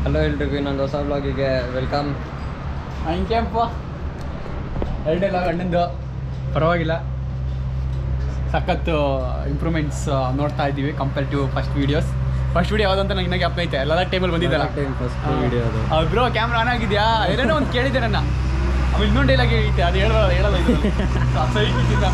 Hello ಎಲ್ರಿಗೂ ಇನ್ನೊಂದು ಹೊಸ ಬ್ಲಾಗಿಗೆ ವೆಲ್ಕಮ್ ಹಿಂಗೆಪ್ಪ ಎರಡೆಲ್ಲ ಅಣ್ಣಂದು ಪರವಾಗಿಲ್ಲ ಸಖತ್ತು ಇಂಪ್ರೂವ್ಮೆಂಟ್ಸ್ ನೋಡ್ತಾ ಇದ್ದೀವಿ compare to first videos first video ಯಾವ್ದು ಅಂತ ನಂಗೆ ಇನ್ನೂ ಜ್ಞಾಪಕ ಐತೆ ಎಲ್ಲ ಟೈಮಲ್ಲಿ ಬಂದಿದ್ದಲ್ಲ ಟೈಮ್ ಫಸ್ಟ್ ವಿಡಿಯೋ ಅದು ಬ್ರೋ ಕ್ಯಾಮ್ರಾ ಆನ್ ಆಗಿದೆಯಾ ಏನೇನೋ ಒಂದು ಕೇಳಿದೆ ನನ್ನ ಆಮೇಲೆ ಇನ್ನೊಂದು ಡೈಲಾಗ್ ಐತೆ ಅದು ಹೇಳಲ್ಲ ಹೇಳಲ್ಲ ಇದು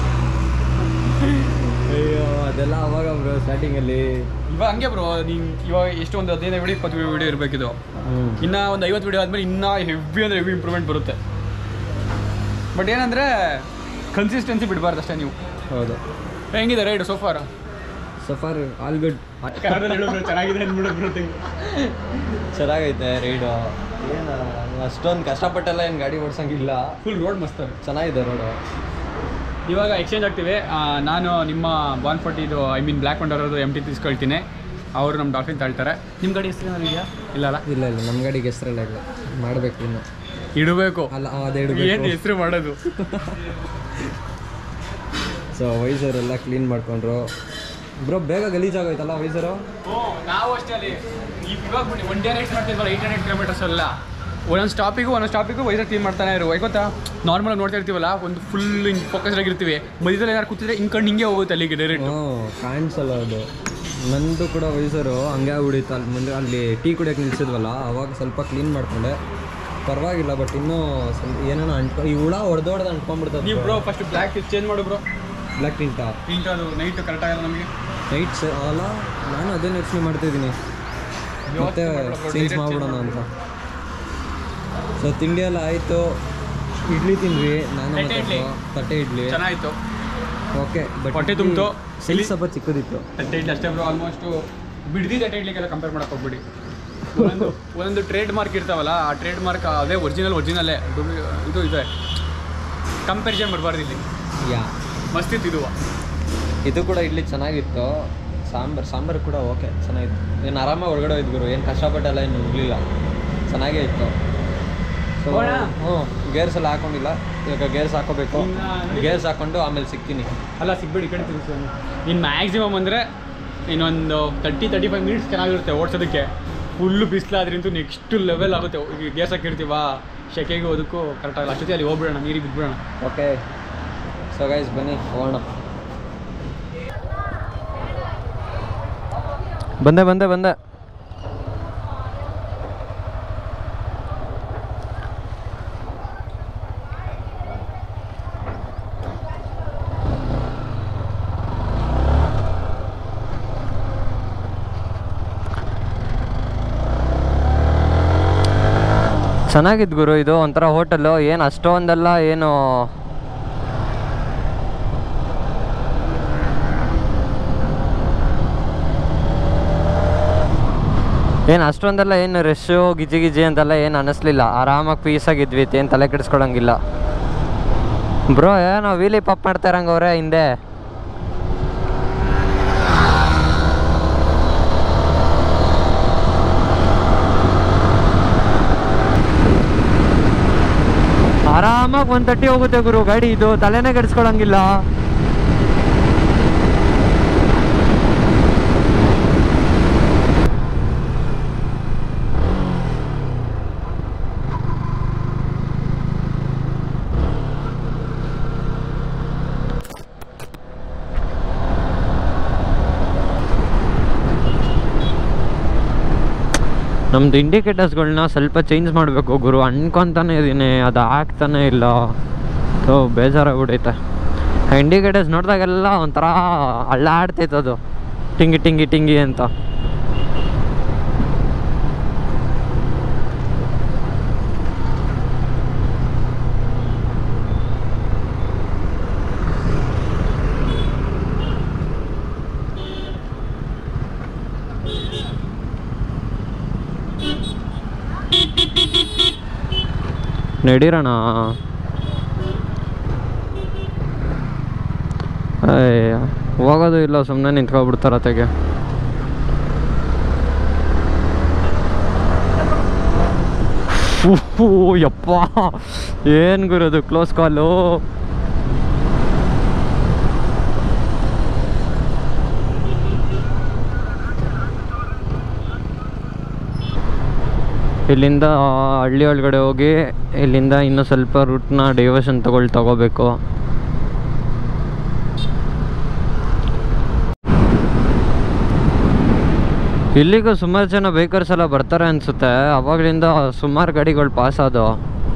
ಅಯ್ಯೋ ಅದೆಲ್ಲ ಅವಾಗ ಬ್ರೋ ಸ್ಟಾರ್ಟಿಂಗಲ್ಲಿ ಇವಾಗ ಹಂಗೆ ಬ್ರೋ ನೀನು ಇವಾಗ ಎಷ್ಟು ಒಂದು ಹದಿನೈದು ವಿಡಿಯೋ ಇಪ್ಪತ್ತು ವಿಡಿಯೋ ಇರಬೇಕಿದು ಇನ್ನ ಒಂದು ಐವತ್ತು ವಿಡಿಯೋ ಆದಮೇಲೆ ಇನ್ನೂ ಹೆವಿ ಅಂದರೆ ಹೆವಿ ಇಂಪ್ರೂವ್ಮೆಂಟ್ ಬರುತ್ತೆ ಬಟ್ ಏನಂದರೆ ಕನ್ಸಿಸ್ಟೆನ್ಸಿ ಬಿಡಬಾರ್ದು ಅಷ್ಟೇ ನೀವು ಹೌದು ಹೆಂಗಿದೆ ರೈಡ್ ಸೋಫಾರ್ ಸಫಾರ್ ಆಲ್ ಗುಡ್ ಕನ್ನಡದಲ್ಲಿ ಹೇಳಿದ್ರು ಚೆನ್ನಾಗಿದೆ ಅಂದ್ಬಿಡೋದು ಚೆನ್ನಾಗೈತೆ ರೈಡು ಏನು ಅಷ್ಟೊಂದು ಕಷ್ಟಪಟ್ಟೆಲ್ಲ ಏನು ಗಾಡಿ ಓಡ್ಸಂಗಿಲ್ಲ ಫುಲ್ ರೋಡ್ ಮಸ್ತ್ ಚೆನ್ನಾಗಿದೆ ರೋಡು ಇವಾಗ ಎಕ್ಸ್ಚೇಂಜ್ ಆಗ್ತೀವಿ ಆ, ನಾನು ನಿಮ್ಮ ಬಾನ್ ಫೋರ್ಟಿದು ಐ ಮೀನ್ ಬ್ಲ್ಯಾಕ್ ವಂಡರದು ಎಮ್ ಟಿ తీసుಕೊಳ್ತೀನಿ ಅವರು ನಮ್ಮ ಡಾಲ್ಫಿನ್ ತಾಳ್ತಾರೆ ನಿಮ್ಮ ಗಾಡಿ ಹೆಸರು ಏನಾದ್ರು ಇದೆಯಾ ಇಲ್ಲ ಅಲ್ಲ ಇಲ್ಲ ಇಲ್ಲ ನಮ್ಮ ಗಾಡಿಗೆ ಹೆಸರಲ್ಲ ಇಲ್ಲ ಮಾಡಬೇಕು ಇನ್ನು ಇಡಬೇಕು ಅಲ್ಲ ಅದೇ ಏನು ಇಡಬೇಕು ಹೆಸರು ಮಾಡೋದು ಸೊ ವೈಸರೆಲ್ಲ ಕ್ಲೀನ್ ಮಾಡ್ಕೊಂಡ್ರು ಬ್ರೋ ಬೇಗ ಗಲೀಜಾಗೋಯ್ತಲ್ಲ ವೈಸರು ನಾವು ಅಷ್ಟೇ ಅಲ್ಲಿ ಇವಾಗ ಬಿಡಿ ಒನ್ ಡೇ ರೈಡ್ ಮಾಡ್ತಿದ್ವಲ್ಲ ಏಯ್ಟ್ ಹಂಡ್ರೆಡ್ ಕಿಲೋಮೀಟರ್ಸ್ ಎಲ್ಲ ಒಂದೊಂದು ಸ್ಟಾಪಿಗೂ ಒಂದೊಂದು ಸ್ಟಾಪಿಗೂ ವೈಸರ್ ಕ್ಲೀನ್ ಮಾಡ್ತಾನೆ ಇರು ಯಾಕೆ ಗೊತ್ತಾ ನಾರ್ಮಲ್ ನೋಡ್ತಾ ಇರ್ತೀವಲ್ಲ ಒಂದು ಫುಲ್ ಹಿಂಗೆ ಫೋಕಸ್ಡ್ ಆಗಿರ್ತೀವಿ ಮಧ್ಯದಲ್ಲಿ ಏನಾರು ಕೂತಿದ್ರೆ ಹಿಂಗೆ ಕಣ್ಣು ಹಿಂಗೆ ಹೋಗುತ್ತೆ ಅಲ್ಲಿಗೆ ಡೈರೆಕ್ಟ್ ಹ್ಞೂ ಕಾಣಿಸಲ್ಲ ಅದು ನಂದು ಕೂಡ ವಯಸ್ಸರು ಹಂಗೆ ಉಳಿತು ಅಲ್ಲಿ ಮುಂದೆ ಅಲ್ಲಿ ಟೀ ಕುಡಿಯೋಕೆ ನಿಲ್ಸಿದ್ವಲ್ಲ ಅವಾಗ ಸ್ವಲ್ಪ ಕ್ಲೀನ್ ಮಾಡ್ಕೊಂಡೆ ಪರವಾಗಿಲ್ಲ ಬಟ್ ಇನ್ನೂ ಸ್ವಲ್ಪ ಏನೇನೋ ಅಂಟ್ಕೊ ಈ ಹುಳ ಹೊಡೆದೊಡ್ದು ಅಂಟ್ಕೊಂಡ್ಬಿಡ್ತದೆ ನೀವು ಬ್ರೋ ಫಸ್ಟ್ ಬ್ಲ್ಯಾಕ್ ಚೇಂಜ್ ಮಾಡು ಬ್ರೋ ಬ್ಲ್ಯಾಕ್ ಟಿಂಟ ಪ್ರಿಂಟ್ ಅದು ನೈಟ್ ಕರೆಕ್ಟ್ ಆಗಲ್ಲ ನಮಗೆ ನೈಟ್ಸ್ ಅಲ್ಲ ನಾನು ಅದೇ ಯೋಚನೆ ಮಾಡ್ತಿದ್ದೀನಿ ಮತ್ತೆ ಚೇಂಜ್ ಮಾಡ್ಬಿಡೋಣ ಅಂತ ಸೊ ತಿಂಡಿ ಎಲ್ಲ ಆಯಿತು ಇಡ್ಲಿ ತಿಂದ್ವಿ ನಾನು ತಟ್ಟೆ ಮತ್ತೆ ಇಡ್ಲಿ. ಬ್ರೋ. ತಟ್ಟೆ ಇಡ್ಲಿ ಚೆನ್ನಾಗಿತ್ತು ಓಕೆ ಬಟ್ ಹೊಟ್ಟೆ ತುಂಬ್ತು. ಸೈಜ್ ಸ್ವಲ್ಪ ಚಿಕ್ಕದಿತ್ತು ತಟ್ಟೆ ಇಡ್ಲಿ ಅಷ್ಟೇ ಬ್ರೋ ಆಲ್ಮೋಸ್ಟು ಬಿಡ್ದಿ ತಟ್ಟೆ ಇಡ್ಲಿಕ್ಕೆಲ್ಲ ಕಂಪೇರ್ ಮಾಡಕ್ಕೆ ಹೋಗ್ಬಿಡಿ ಒಂದೊಂದು ಒಂದೊಂದು ಟ್ರೇಡ್ ಮಾರ್ಕ್ ಇರ್ತಾವಲ್ಲ ಆ ಟ್ರೇಡ್ ಮಾರ್ಕ್ ಅದೇ ಒರಿಜಿನಲ್ ಒರಿಜಿನಲ್ಲೇ ಇದು ಇದೆ ಕಂಪ್ಯಾರಿಸನ್ ಬರಬಾರ್ದು ಇಲ್ಲಿ ಯಾ ಮಸ್ತಿತ್ತು ಇದು ಇದು ಕೂಡ ಇಡ್ಲಿ ಚೆನ್ನಾಗಿತ್ತು ಸಾಂಬಾರು ಸಾಂಬಾರು ಕೂಡ ಓಕೆ ಚೆನ್ನಾಗಿತ್ತು ಏನು ಆರಾಮಾಗಿ ಒಳಗಡೆ ಹೋಯ್ತು ಗುರು ಏನು ಕಷ್ಟಪಟ್ಟೆಲ್ಲ ಏನು ಇರಲಿಲ್ಲ ಚೆನ್ನಾಗೇ ಇತ್ತು ಸೊ ಹೋಗೋಣ? ಹ್ಞೂ ಗೇರ್ಸ್ ಎಲ್ಲ ಹಾಕೊಂಡಿಲ್ಲ ಇವಾಗ ಗೇರ್ಸ್ ಹಾಕೋಬೇಕು ಇನ್ನ- ಗೇರ್ಸ್ ಹಾಕೊಂಡು ಆಮೇಲೆ ಸಿಗ್ತೀನಿ ಅಲ್ಲ ಸಿಗ್ಬೇಡಿ ಈ ಕಡೆ ತಿರುಗಿಸು ಇನ್ನು ಮ್ಯಾಕ್ಸಿಮಮ್ ಅಂದರೆ ಇನ್ನೊಂದು ತರ್ಟಿ ತರ್ಟಿ ಫೈವ್ ಮಿನಿಟ್ಸ್ ಚೆನ್ನಾಗಿರುತ್ತೆ ಓಡಿಸೋದಕ್ಕೆ ಫುಲ್ಲು ಬಿಸಿಲಾದ್ರಿಂತೂ ನೆಕ್ಸ್ಟ್ ಲೆವೆಲ್ ಆಗುತ್ತೆ ಈಗ ಗೇಸ್ ಹಾಕಿರ್ತೀವ ಶೆಕೆಗೆ ಅದಕ್ಕೂ ಕರೆಕ್ಟ್ ಆಗಲ್ಲ ಅಷ್ಟೊತ್ತಿ ಅಲ್ಲಿ ಹೋಗ್ಬಿಡೋಣ ನೀರಿಗೆ ಬಿದ್ಬಿಡೋಣ ಓಕೆ ಸೊ ಗೈಸ್ ಬನ್ನಿ ಹೋಗೋಣ ಬಂದೆ ಬಂದೆ ಬಂದೆ ಚೆನ್ನಾಗಿತ್ತು ಗುರು ಇದು ಒಂಥರ ಹೋಟೆಲ್ಲು ಏನು ಅಷ್ಟೊಂದೆಲ್ಲ ಏನು ಏನು ಅಷ್ಟೊಂದೆಲ್ಲ ಏನು ರಶ್ಶು ಗಿಜಿ ಗಿಜಿ ಅಂತೆಲ್ಲ ಏನು ಅನ್ನಿಸ್ಲಿಲ್ಲ ಆರಾಮಾಗಿ ಪೀಸಾಗಿದ್ವಿ ಏನು ತಲೆ ಕೆಡಿಸ್ಕೊಳಂಗಿಲ್ಲ ಬ್ರೋ ಏನೋ ವೀಲಿ ಪಪ್ ಮಾಡ್ತಾ ಇರಂಗವ್ರೆ ಹಿಂದೆ ಆರಾಮಾಗಿ ಒಂದು ತಟ್ಟಿ ಹೋಗುತ್ತೆ ಗುರು ಗಾಡಿ ಇದು ತಲೆನೇ ಕೆಡಿಸ್ಕೊಳಂಗಿಲ್ಲ ನಮ್ದು ಇಂಡಿಕೇಟರ್ಸ್ಗಳನ್ನ ಸ್ವಲ್ಪ ಚೇಂಜ್ ಮಾಡಬೇಕು ಗುರು ಅನ್ಕೊತಾನೆ ಇದ್ದೀನಿ ಅದು ಆಗ್ತಾನೆ ಇಲ್ಲ ಸೊ ಬೇಜಾರಾಗ್ಬಿಡೈತೆ ಇಂಡಿಕೇಟರ್ಸ್ ನೋಡಿದಾಗೆಲ್ಲ ಒಂಥರ ಅಳ್ಳಾಡ್ತೈತೆ ಅದು ಟಿಂಗಿ ಟಿಂಗಿ ಟಿಂಗಿ ಅಂತ ನಡೀರೋಣ ಅಯ್ಯ ಹೋಗೋದು ಇಲ್ಲ ಸುಮ್ಮನೆ ನಿಂತ್ಕೊಬಿಡ್ತಾರ ತೆಗೆ ಉಫ್ಫು, ಯಪ್ಪ ಏನು ಗುರದು ಕ್ಲೋಸ್ ಕಾಲು ಇಲ್ಲಿಂದ ಹಳ್ಳಿ ಒಳಗಡೆ ಹೋಗಿ ಇಲ್ಲಿಂದ ಇನ್ನೂ ಸ್ವಲ್ಪ ರೂಟ್ನ ಡೈವರ್ಷನ್ ತಗೊಳ್ ತಗೋಬೇಕು ಇಲ್ಲಿಗೂ ಸುಮಾರು ಜನ ಬೈಕರ್ಸ್ ಎಲ್ಲ ಬರ್ತಾರೆ ಅನ್ಸುತ್ತೆ ಅವಾಗಲಿಂದ ಸುಮಾರು ಗಾಡಿಗಳು ಪಾಸ್ ಆದವು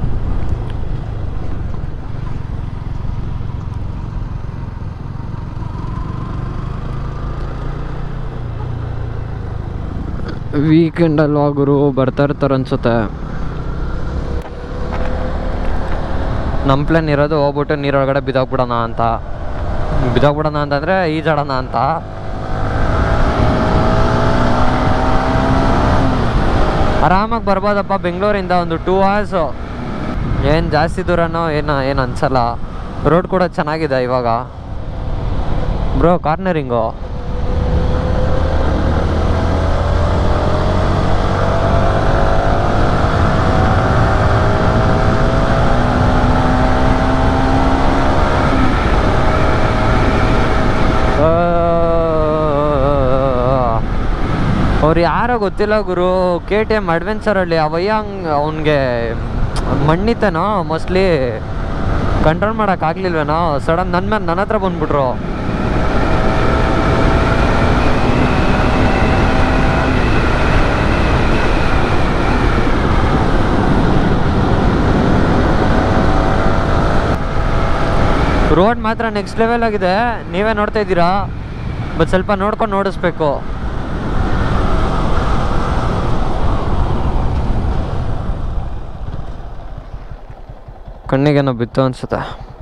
ವೀಕೆಂಡ್ ಅಲ್ವಾ ಗುರು ಬರ್ತಾ ಇರ್ತಾರೆ ಅನ್ಸುತ್ತೆ ನಮ್ಮ ಪ್ಲಾನ್ ಇರೋದು ಹೋಗ್ಬಿಟ್ಟು ನೀರೊಳಗಡೆ ಬಿದ್ದೋಗ್ಬಿಡೋಣ ಅಂತ ಬಿದ್ದೋಗ್ಬಿಡೋಣ ಅಂತಂದರೆ ಈಜಾಡೋಣ ಅಂತ ಆರಾಮಾಗಿ ಬರ್ಬೋದಪ್ಪ ಬೆಂಗಳೂರಿಂದ ಒಂದು ಟೂ ಅವರ್ಸು ಏನು ಜಾಸ್ತಿ ದೂರನೋ ಏನು ಏನು ಅನ್ಸಲ್ಲ ರೋಡ್ ಕೂಡ ಚೆನ್ನಾಗಿದೆ ಇವಾಗ ಬ್ರೋ ಕಾರ್ನರಿಂಗು ಅವ್ರು ಯಾರೋ ಗೊತ್ತಿಲ್ಲ ಗುರು ಕೆ ಟಿ ಎಮ್ ಅಡ್ವೆಂಚರಲ್ಲಿ ಅವಯ್ಯ ಹಂಗೆ ಅವನಿಗೆ ಮಣ್ಣಿತ್ತೇನೋ ಮೋಸ್ಟ್ಲಿ ಕಂಟ್ರೋಲ್ ಮಾಡೋಕ್ಕಾಗ್ಲಿಲ್ವೇನೋ ಸಡನ್ ನನ್ನ ಮೇಲೆ ನನ್ನ ಹತ್ರ ಬಂದ್ಬಿಟ್ರು ರೋಡ್ ಮಾತ್ರ ನೆಕ್ಸ್ಟ್ ಲೆವೆಲ್ ಆಗಿದೆ ನೀವೇ ನೋಡ್ತಾ ಇದ್ದೀರಾ ಬಟ್ ಸ್ವಲ್ಪ ನೋಡ್ಕೊಂಡು ನೋಡಿಸ್ಬೇಕು ಕಣ್ಣಿಗೇನೋ ಬಿತ್ತು ಅನ್ಸುತ್ತೆ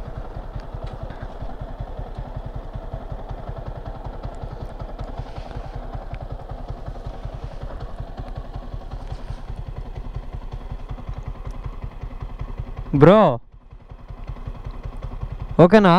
ಬ್ರೋ ಓಕೆನಾ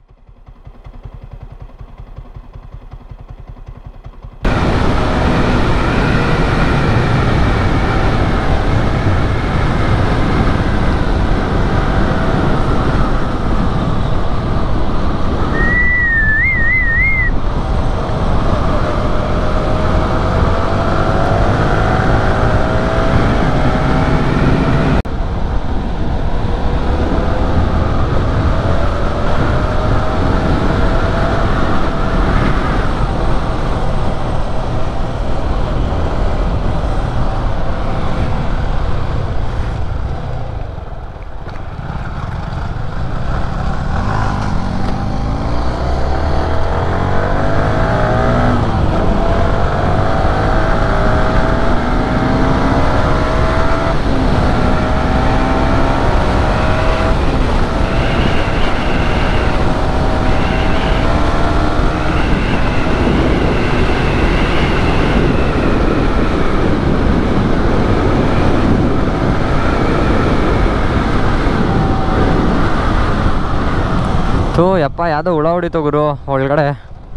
ಥೂ ಯಪ್ಪ ಯಾವುದೋ ಹುಳ ಹೊಡಿತು ಗುರು ಒಳಗಡೆ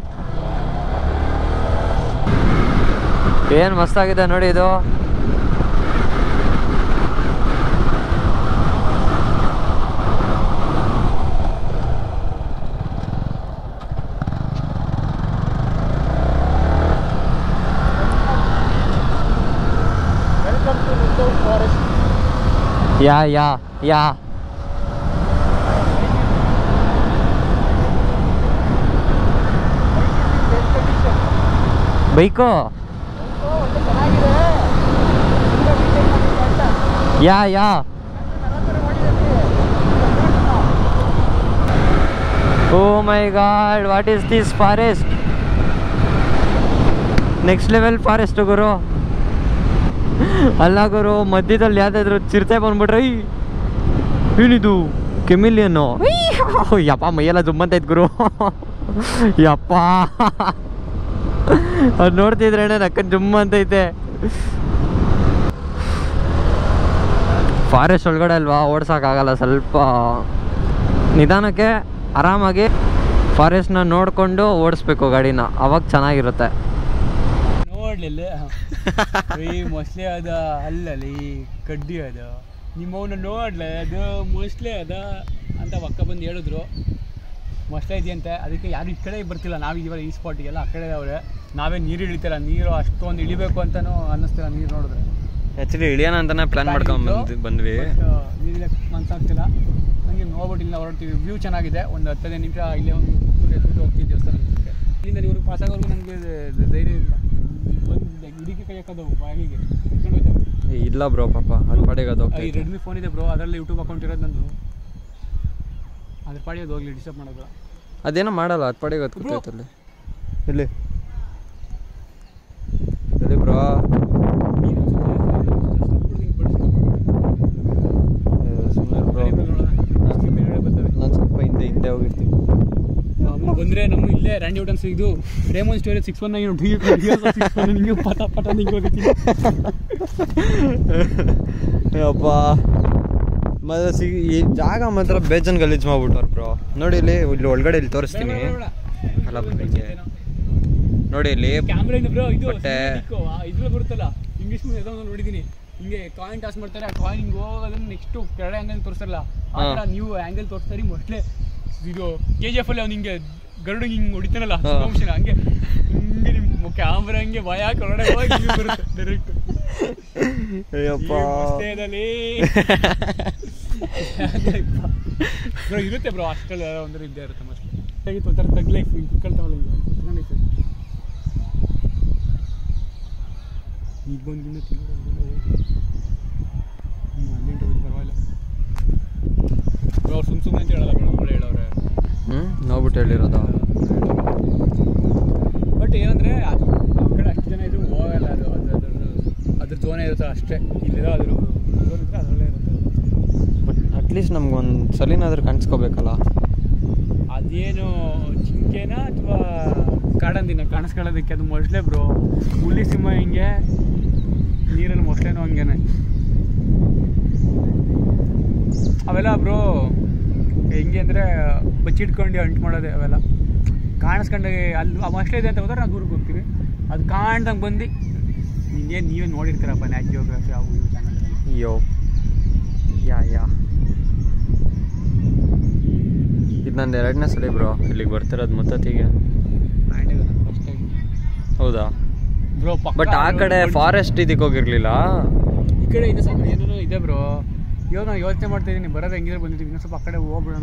ಏನು ಮಸ್ತಾಗಿದೆ ನೋಡಿ ಇದು welcome to reserve forest yeah yeah yeah bike ಚೆನ್ನಾಗಿದೆ yeah yeah oh my god what is this forest next level forest ಗುರು ಅಲ್ಲ ಗುರು ಮಧ್ಯದಲ್ಲಿ ಯಾವ್ದಾದ್ರು ಚಿರತೆ ಬಂದ್ಬಿಟ್ರೆ ಐ, ಏನಿದು ಕೆಮಿಲಿಯನ್ನು ಯಪ್ಪ ಮೈಯೆಲ್ಲ ಜುಮ್ಮಂತೈತ್ ಗುರು ಯಪ್ಪ ಅದು ನೋಡ್ತಿದ್ರೇನೆ ನಕ್ಕ ಜುಮ್ ಅಂತೈತೆ ಫಾರೆಸ್ಟ್ ಒಳಗಡೆ ಅಲ್ವಾ ಓಡ್ಸೋಕ್ಕಾಗಲ್ಲ ಸ್ವಲ್ಪ ನಿಧಾನಕ್ಕೆ ಆರಾಮಾಗಿ ಫಾರೆಸ್ಟ್ನ ನೋಡಿಕೊಂಡು ಓಡಿಸ್ಬೇಕು ಗಾಡಿನ ಅವಾಗ ಚೆನ್ನಾಗಿರುತ್ತೆ ನೋಡ್ಲಿಲ್ಲ ಈ ಮೊಸಳೆ ಅದ ಅಲ್ಲಲ್ಲಿ ಕಡ್ಡಿ ಅದ ನಿಮ್ಮವನ್ನ ನೋಡ್ಲೆ ಅದು ಮೊಸಳೆ ಅದ ಅಂತ ಪಕ್ಕ ಬಂದು ಹೇಳಿದ್ರು ಮೊಸಳೆ ಇದೆಯಂತೆ ಅದಕ್ಕೆ ಯಾರು ಈ ಕಡೆ ಬರ್ತಿಲ್ಲ ನಾವು ಇವಾಗ ಈ ಸ್ಪಾಟಿಗೆಲ್ಲ ಆ ಕಡೆ ಅವ್ರೆ ನಾವೇ ನೀರು ಇಳಿತಿಲ್ಲ ನೀರು ಅಷ್ಟೊಂದು ಇಳಿಬೇಕು ಅಂತಲೂ ಅನ್ನಿಸ್ತಿಲ್ಲ ನೀರು ನೋಡಿದ್ರೆ ಆ್ಯಕ್ಚುಲಿ ಇಳಿಯೋಣ ಅಂತಾನೆ ಪ್ಲ್ಯಾನ್ ಮಾಡ್ಕೊಂಡು ಬಂದು ಬಂದ್ವಿ ನೀರಿಲ್ಲ ಮನ್ಸಾಗ್ತಿಲ್ಲ ಹಂಗೆ ನೋಡ್ಬಿಟ್ಟು ಇಲ್ಲ ಹೊರಡ್ತೀವಿ ವ್ಯೂ ಚೆನ್ನಾಗಿದೆ ಒಂದು ಹತ್ತೈದು ನಿಮಿಷ ಇಲ್ಲೇ ಒಂದು ಎದ್ಬಿಟ್ಟು ಹೋಗ್ತೀವಿ ದೇವಸ್ಥಾನಕ್ಕೆ ಇಲ್ಲಿಂದ ಇವ್ರಿಗೆ ಪಾಸ್ ಆಗೋರ್ಗು ನನಗೆ ಧೈರ್ಯ ಇಲ್ಲ ಬಂದು ಇದಕ್ಕೆ ಕೈ ಹಾಕೋದು ಬಾಗಿಲಿಗೆ ಇಟ್ಕೊಂಡು ಹೋಯ್ತವೆ ಇಲ್ಲ ಬ್ರೋ ಪಾಪ ಅಲ್ಲಿ ಪಾಡಿಗೆ ಅದು ಈ ಹೋಗ್ತೈತೆ ರೆಡ್ಮಿ ಫೋನ್ ಇದೆ ಬ್ರೋ ಅದರಲ್ಲಿ ಯೂಟ್ಯೂಬ್ ಅಕೌಂಟ್ ಇರೋದು ನಂದು ಅದ್ರ ಪಾಡಿ ಅದು ಹೋಗ್ಲಿ ಡಿಸ್ಟರ್ಬ್ ಮಾಡೋದು ಅದೇನೋ ಮಾಡಲ್ಲ ಅದು ಪಾಡಿಗೆ ಅದು ಕೂತೈತೆ ಅಲ್ಲಿ ಇಲ್ಲಿ ಎಲ್ಲಿ ಬ್ರೋ ನೀನು ಸುಮ್ಮನೆ ಬ್ರೋ ನಾನು ಸ್ವಲ್ಪ ಹಿಂದೆ ಹಿಂದೆ ಹೋಗಿರ್ತೀನಿ ಬಂದ್ರೆ ನಮ್ಮ ಇಲ್ಲೇ ರ್ಯಾಂಡಿ ಊಟನ್ಸ್ ಇದು ರೇಮನ್ ಸ್ಟೋರಿ ಸಿಕ್ಸ್ ಒನ್ ನೈನ್ ನಿಂಗೆ ಪಟ ಪಟ ನಿಂಗೆ ಹೋಗ್ತೀನಿ ಅಪ್ಪ ಮತ್ತೆ ಸಿಗ್ ಈ ಜಾಗ ಮಾತ್ರ ಬೇಜನ್ ಗಲೀಜ್ ಮಾಡ್ಬಿಟ್ಟವ್ರು ಬ್ರೋ ನೋಡಿ ಇಲ್ಲಿ ಇಲ್ಲಿ ಒಳಗಡೆ ಇಲ್ಲಿ ತೋರಿಸ್ತೀನಿ ಅಲ್ಲ ಹಿಂಗೆ ನೋಡಿ ಇಲ್ಲಿ ಕ್ಯಾಮ್ರಾ ಬ್ರೋ ಇದು ಬಟ್ಟೆ. ಇದ್ರಲ್ಲಿ ಬರುತ್ತಲ್ಲ ಇಂಗ್ಲೀಷ್ ಮೂವಿ ಏನೋ ನೋಡಿದೀನಿ ಹಿಂಗೆ ಕಾಯಿನ್ ಟಾಸ್ ಮಾಡ್ತಾರೆ ಆ ಕಾಯಿನ್ ಹಿಂಗೆ ಹೋಗೋದನ್ನ ನೆಕ್ಸ್ಟ್ ಕೆಳಗಡೆ ಆಂಗಲ್ ತೋರಿಸ್ತಾರಲ್ಲ ಆ ಥರ ನೀವು ಆಂಗಲ್ ತೋರಿಸ್ತಾರೆ ಮೊದಲೇ ಇದು ಕೆ ಜಿ ಎಫ್ ಅಲ್ಲಿ ಅವ್ನು ಹಿಂಗೆ ಗರುಡು ಹಿಂಗೆ ಹೊಡಿತಾನಲ್ಲ ಹಾ. slow motion ಹಂಗೆ ಹಿಂಗೆ ನಿಮ್ಮ ಕ್ಯಾಮ್ರಾ ಹಂಗೆ ಭಯ ಹೊರಗಡೆ ಹೋಗಿ ಹಿಂಗೆ ಬರುತ್ತೆ ಡೈರೆಕ್ಟ್ ಅಯ್ಯಪ್ಪ ಬ್ರೋ ಇರುತ್ತೆ ಬ್ರೋ ಅಷ್ಟೆಲ್ಲ ಅಂದ್ರೆ ಇದ್ದೇ ಇರುತ್ತೆ ಮೋಸ್ಟ್ಲಿ ಹೇಗಿತ್ತು ಒಂಥರ ತಗ್ ಲೈಫ್ ಹಿಂಗೆ ಕುತ್ಕೊಳ್ತಾವಲ್ಲ ಹಿಂಗೆ ಕುತ್ಕೊಂಡೈತೆ ಈಗ ಬಂದು ಇನ್ನೂ ತಿಂಗಳು ಅಲ್ಲಿಂದ ಹೋಗಿ ಪರವಾಗಿಲ್ಲ ಬ್ರೋ ಅವ್ರು ಸುಮ್ ಸುಮ್ಮನೆ ಅಂತ ಹೇಳಲ್ಲ ಬ್ರೋ ಒಳ್ಳೆ ಹೇಳವ್ರೆ ಹ್ಞೂ ನೋಡ್ಬಿಟ್ಟು ಹೇಳಿರೋದು ಬಟ್ ಏನಂದ್ರೆ ಆ ಕಡೆ ಅಷ್ಟು ಜನ ಇದ್ರು ಹೋಗಲ್ಲ ಅದು ಅದು ಅದ್ರ ಅದ್ರ ಜೋನೇ ಇರುತ್ತೆ ಅಷ್ಟೇ ಇಲ್ಲಿರೋ ಅದ್ರ ಝೋನ್ ಇದ್ರೆ ಅದರಲ್ಲೇ ಇರುತ್ತೆ ಬಟ್ ಅಟ್ಲೀಸ್ಟ್ ನಮ್ಗೊಂದು ಸಲಿನಾದ್ರೂ ಕಾಣಿಸ್ಕೋಬೇಕಲ್ಲ ಅದೇನು ಜಿಂಕೆನ ಅಥವಾ ಕಾಡಂದಿನ ಕಾಣಿಸ್ಕೊಳ್ಳೋದಕ್ಕೆ ಅದು ಮೊಸಳೆ ಬ್ರೋ ಹುಲಿ ಸಿಂಹ ಹಿಂಗೆ ನೀರಲ್ಲಿ ಮೊಸಳೆನೂ ಹಂಗೇನೆ ಅವೆಲ್ಲ ಬ್ರೋ ಹೆಂಗೆ ಅಂದರೆ ಬಚ್ಚಿಟ್ಕೊಂಡು ಅಂಟು ಮಾಡೋದೆ ಅವೆಲ್ಲ ಕಾಣಿಸ್ಕೊಂಡಾಗೆ ಅಲ್ಲಿ ಆ ಮೊಸಳೆ ಇದೆ ಅಂತ ಹೋದ್ರೆ ನಾವು ದೂರಕ್ಕೆ ಹೋಗ್ತೀವಿ ಅದು ಕಾಣ್ದಂಗೆ ಬಂದು ಇನ್ನೇನು ನೀವೇ ನೋಡಿರ್ತೀರಪ್ಪ ನ್ಯಾಚ್ ಜಿಯೋಗ್ರಫಿ ಅವು ಇವು ಚಾನಲ್ ಅಯ್ಯೋ ಯಾ ಯಾ ಇದು ನಂದು ಎರಡನೇ ಸಲ ಬ್ರೋ ಇಲ್ಲಿಗೆ ಬರ್ತಿರೋದು ಮುತ್ತತ್ತಿಗೆ ಫಸ್ಟ್ ಟೈಮ್ ಹೌದಾ ಬ್ರೋ ಬಟ್ ಆ ಕಡೆ ಫಾರೆಸ್ಟ್ ಇದಕ್ಕೆ ಹೋಗಿರ್ಲಿಲ್ಲ ಈ ಕಡೆ ಇನ್ನೂ ಸ್ವಲ್ಪ ಏನೇನೋ ಇದೆ ಬ್ರೋ ಇವಾಗ ನಾನು ಯೋಚನೆ ಮಾಡ್ತಾ ಇದ್ದೀನಿ ಬರೋದು ಹೆಂಗಿದ್ರೆ ಬಂದಿದ್ದೀವಿ ಇನ್ನೂ ಸ್ವಲ್ಪ ಆ ಕಡೆ ಹೋಗ್ಬಿಡೋಣ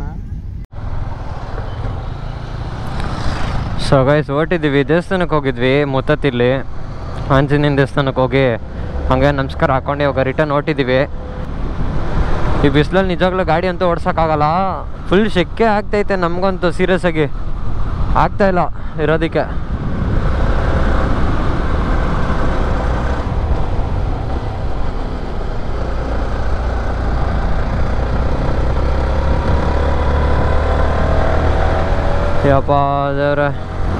ಸೊ ಗೈಸ್ ಹೊರಟಿದ್ವಿ ದೇವಸ್ಥಾನಕ್ಕೆ ಹೋಗಿದ್ವಿ ಮುತ್ತತ್ತಿಲ್ಲಿ ಆಂಜನೇಯನ ದೇವಸ್ಥಾನಕ್ಕೆ ಹೋಗಿ ಹಂಗೆ ನಮಸ್ಕಾರ ಹಾಕೊಂಡು ಇವಾಗ ರಿಟರ್ನ್ ಹೊರಟಿದ್ದೀವಿ ಈ ಬಿಸಿಲಲ್ಲಿ ನಿಜವಾಗ್ಲೂ ಗಾಡಿ ಅಂತೂ ಓಡ್ಸೋಕ್ಕಾಗಲ್ಲ ಫುಲ್ ಶೆಕೆ ಆಗ್ತೈತೆ ನಮಗಂತೂ ಸೀರಿಯಸ್ ಆಗಿ ಆಗ್ತಾ ಇಲ್ಲ ಇರೋದಕ್ಕೆ ಯಪ್ಪ ದೇವ್ರೆ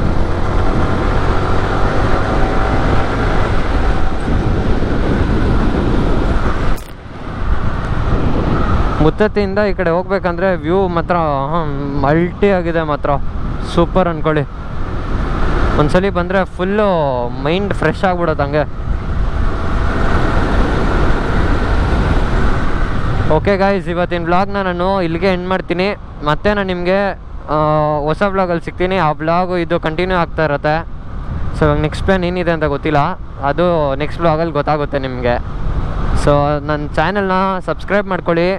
ಮುತ್ತತ್ತಿಯಿಂದ ಈ ಕಡೆ ಹೋಗ್ಬೇಕಂದ್ರೆ ವ್ಯೂ ಮಾತ್ರ ಮಲ್ಟಿ ಆಗಿದೆ ಮಾತ್ರ ಸೂಪರ್ ಅನ್ಕೊಳ್ಳಿ ಒಂದ್ಸಲಿ ಬಂದರೆ ಫುಲ್ಲು ಮೈಂಡ್ ಫ್ರೆಶ್ ಆಗ್ಬಿಡೋದು ಹಂಗೆ ಓಕೆ ಗಾಯ್ಸ್ ಇವತ್ತಿನ ವ್ಲಾಗ್ನ ನಾನು ಇಲ್ಲಿಗೆ ಎಂಡ್ ಮಾಡ್ತೀನಿ ಮತ್ತೆ ನಾನು ನಿಮಗೆ ಹೊಸ ವ್ಲಾಗಲ್ಲಿ ಸಿಗ್ತೀನಿ ಆ ವ್ಲಾಗು ಇದು ಕಂಟಿನ್ಯೂ ಆಗ್ತಾ ಇರುತ್ತೆ ಸೊ ಇವಾಗ ನೆಕ್ಸ್ಟ್ ಪ್ಲಾನ್ ಏನಿದೆ ಅಂತ ಗೊತ್ತಿಲ್ಲ ಅದು ನೆಕ್ಸ್ಟ್ ವ್ಲಾಗಲ್ಲಿ ಗೊತ್ತಾಗುತ್ತೆ ನಿಮಗೆ ಸೊ ನನ್ನ ಚಾನೆಲ್ನ ಸಬ್ಸ್ಕ್ರೈಬ್ ಮಾಡ್ಕೊಳ್ಳಿ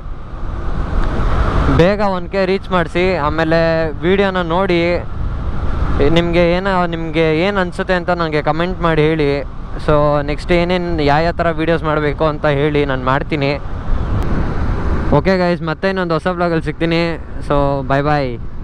ಬೇಗ ಒನ್ ಕೆ ರೀಚ್ ಮಾಡಿಸಿ ಆಮೇಲೆ ವೀಡಿಯೋನ ನೋಡಿ ನಿಮಗೆ ಏನೋ ನಿಮಗೆ ಏನು ಅನಿಸುತ್ತೆ ಅಂತ ನನಗೆ ಕಮೆಂಟ್ ಮಾಡಿ ಹೇಳಿ ಸೊ ನೆಕ್ಸ್ಟ್ ಏನೇನು ಯಾವ ಯಾವ ಥರ ವೀಡಿಯೋಸ್ ಮಾಡಬೇಕು ಅಂತ ಹೇಳಿ ನಾನು ಮಾಡ್ತೀನಿ ಓಕೆ ಗೈಸ್ ಮತ್ತೆ ಇನ್ನೊಂದು ಹೊಸ ಬ್ಲಾಗಲ್ಲಿ ಸಿಗ್ತೀನಿ ಸೊ ಬಾಯ್ ಬಾಯ್